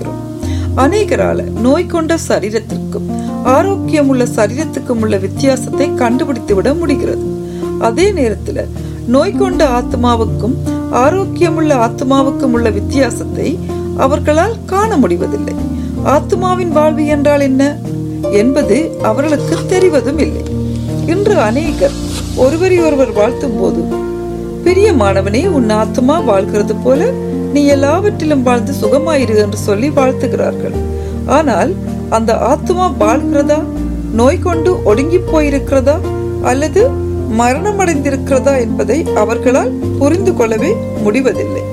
வாசிக்கிறோம் அநேகரால நோய் கொண்ட சரீரத்திற்கும் ஆரோக்கியமுள்ள சரீரத்துக்கும் உள்ள வித்தியாசத்தை கண்டுபிடித்து விட முடிகிறது அதே நேரத்துல நோய் கொண்ட ஆத்மாவுக்கும் ஆரோக்கியமுள்ள ஆத்மாவுக்கும் உள்ள வித்தியாசத்தை அவர்களால் காண முடிவதில்லை ஆத்மாவின் வாழ்வு என்றால் என்ன என்பது அவர்களுக்கு தெரிவதும் இல்லை இன்று அநேகர் ஒருவரை ஒருவர் வாழ்த்தும் போது பிரியமானவனே உன் ஆத்மா வாழ்கிறது போல நீ எல்லாவற்றிலும் வாழ்ந்து சுகமாயிரு என்று சொல்லி வாழ்த்துகிறார்கள் ஆனால் அந்த ஆத்மா வாழ்கிறதா நோய் கொண்டு ஒடுங்கி போயிருக்கிறதா அல்லது மரணமடைந்திருக்கிறதா என்பதை அவர்களால் புரிந்து கொள்ளவே முடிவதில்லை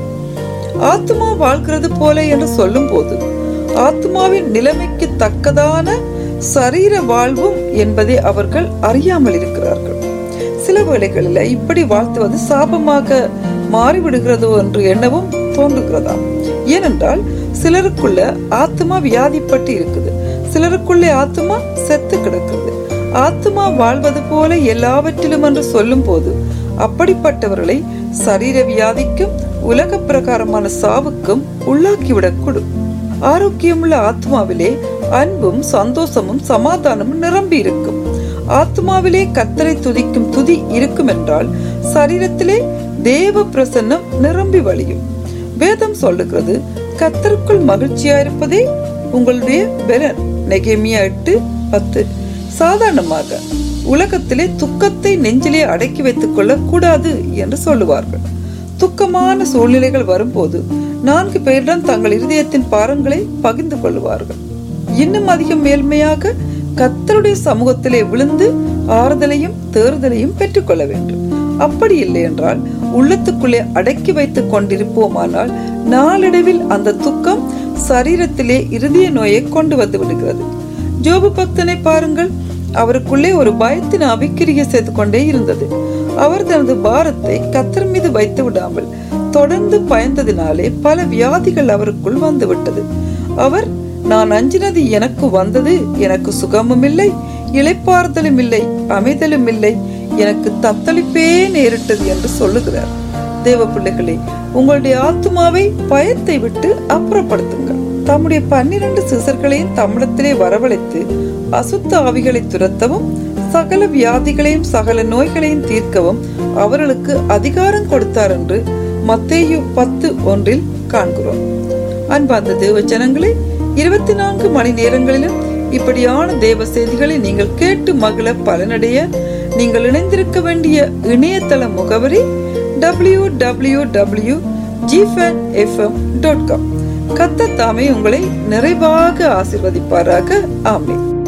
ஆத்மா வாழ்கிறது போல என்று சொல்லும் போது ஆத்மாவின் நிலைமைக்கு தக்கதான சரீர வாழ்வும் என்பதை அவர்கள் அறியாமல் இருக்கிறார்கள் சில வேளைகளில் இப்படி வாழ்த்துவது சாபமாக மாறிவிடுகிறதோ என்று எண்ணவும் தோன்றுகிறதாம் ஏனென்றால் சிலருக்குள்ள ஆத்மா வியாதிப்பட்டு இருக்குது சிலருக்குள்ளே ஆத்மா செத்து கிடக்கிறது ஆத்மா வாழ்வது போல எல்லாவற்றிலும் என்று சொல்லும் போது அப்படிப்பட்டவர்களை சரீர வியாதிக்கும் உலக பிரகாரமான சாவுக்கும் உள்ளாக்கிவிடக்கூடும் ஆரோக்கியமுள்ள ஆத்மாவிலே அன்பும் சந்தோஷமும் சமாதானமும் நிரம்பி இருக்கும் ஆத்மாவிலே கத்தரை துதிக்கும் துதி இருக்கும் என்றால் சரீரத்திலே தேவ பிரசன்னம் நிரம்பி வழியும் வேதம் சொல்லுகிறது கத்தருக்குள் மகிழ்ச்சியா இருப்பதே உங்களுடைய பெலன் நெகேமியா எட்டு பத்து சாதாரணமாக உலகத்திலே துக்கத்தை நெஞ்சிலே அடக்கி வைத்துக் கொள்ள கூடாது என்று சொல்லுவார்கள் துக்கமான சூழ்நிலைகள் வரும்போது நான்கு பேரிடம் தங்கள் இருதயத்தின் பாரங்களை பகிர்ந்து கொள்வார்கள் இன்னும் அதிகம் மேல்மையாக கத்தருடைய சமூகத்திலே விழுந்து ஆறுதலையும் தேறுதலையும் பெற்றுக்கொள்ள வேண்டும் அப்படி இல்லை என்றால் உள்ளத்துக்குள்ளே அடக்கி வைத்துக் கொண்டிருப்போமானால் நாளடைவில் அந்த துக்கம் சரீரத்திலே இருதய நோயை கொண்டு வந்து விடுகிறது ஜோபு பக்தனை பாருங்கள் அவருக்குள்ளே ஒரு பயத்தின் அவிக்கிரிய செய்து கொண்டே இருந்தது அவர் தனது பாரத்தை கத்தர் மீது வைத்து விடாமல் தொடர்ந்து பயந்ததினாலே பல வியாதிகள் அவருக்குள் வந்து விட்டது அவர் நான் அஞ்சினது எனக்கு வந்தது எனக்கு சுகமும் இல்லை இளைப்பாறுதலும் இல்லை அமைதலும் இல்லை எனக்கு தத்தளிப்பே நேரிட்டது என்று சொல்லுகிறார் தேவ பிள்ளைகளே உங்களுடைய ஆத்மாவை பயத்தை விட்டு அப்புறப்படுத்துங்கள் தம்முடைய பன்னிரண்டு சிசர்களையும் தமிழத்திலே வரவழைத்து அசுத்த ஆவிகளை துரத்தவும் சகல வியாதிகளையும் சகல நோய்களையும் தீர்க்கவும் அவர்களுக்கு அதிகாரம் கொடுத்தார் என்று மத்தேயு பத்து ஒன்றில் காண்கிறோம் அன்பார்ந்த தேவ ஜனங்களே இருபத்தி நான்கு மணி நேரங்களிலும் இப்படியான தேவ செய்திகளை நீங்கள் கேட்டு மகிழ பலனடைய நீங்கள் இணைந்திருக்க வேண்டிய இணையதள முகவரி டபிள்யூ டபிள்யூ டபிள்யூ ஜிஃபேன் எஃப்எம் டாட் காம் கத்த தாமே உங்களை நிறைவாக ஆசிர்வதிப்பாராக ஆமே